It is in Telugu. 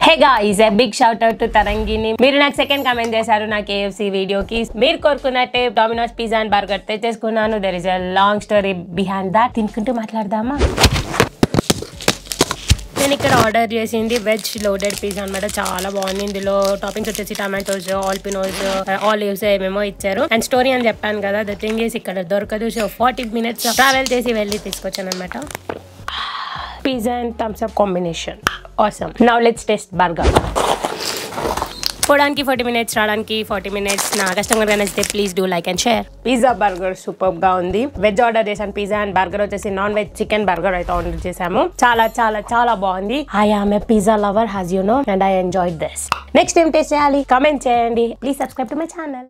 hey guys a big shout out to Tharangini మీరు నాకు సెకండ్ కమెంట్ చేశారు నా కేఎఫ్సి వీడియోకి మీరు కోరుకున్నట్టే డామినోస్ పిజ్జా అండ్ బర్గర్ తెచ్చేసుకున్నాను there is a long story behind that తినుకుంటూ మాట్లాడదామా నేను ఇక్కడ ఆర్డర్ చేసింది వెజ్ లోడెడ్ పిజ్జా అనమాట చాలా బాగుంది ఇందులో టాపింగ్స్ వచ్చేసి టమాటోస్ ఆల్పినోస్ ఆలివ్స్ ఏమేమో ఇచ్చారు అండ్ స్టోరీ అని చెప్పాను కదా ద థింగ్ ఇస్ ఇక్కడ దొరకదు సో ఫార్టీ మినిట్స్ ట్రావెల్ చేసి వెళ్ళి తీసుకొచ్చాను అనమాట pizza and Thums Up combination awesome now let's test burger పోవడానికి ఫార్టీ మినిట్స్ రావడానికి ఫార్టీ మినిట్స్ నా కస్టమర్ గా నచ్చితే please do like and share pizza burger super గా ఉంది వెజ్ ఆర్డర్ చేశాను పిజ్జా అండ్ బర్గర్ వచ్చేసి నాన్ వెజ్ చికెన్ బర్గర్ అయితే ఆర్డర్ చేశాము చాలా చాలా చాలా బాగుంది I am a pizza lover has you know and I enjoy this next ఏం టేస్ట్ చేయాలి కమెంట్ చేయండి please subscribe to my channel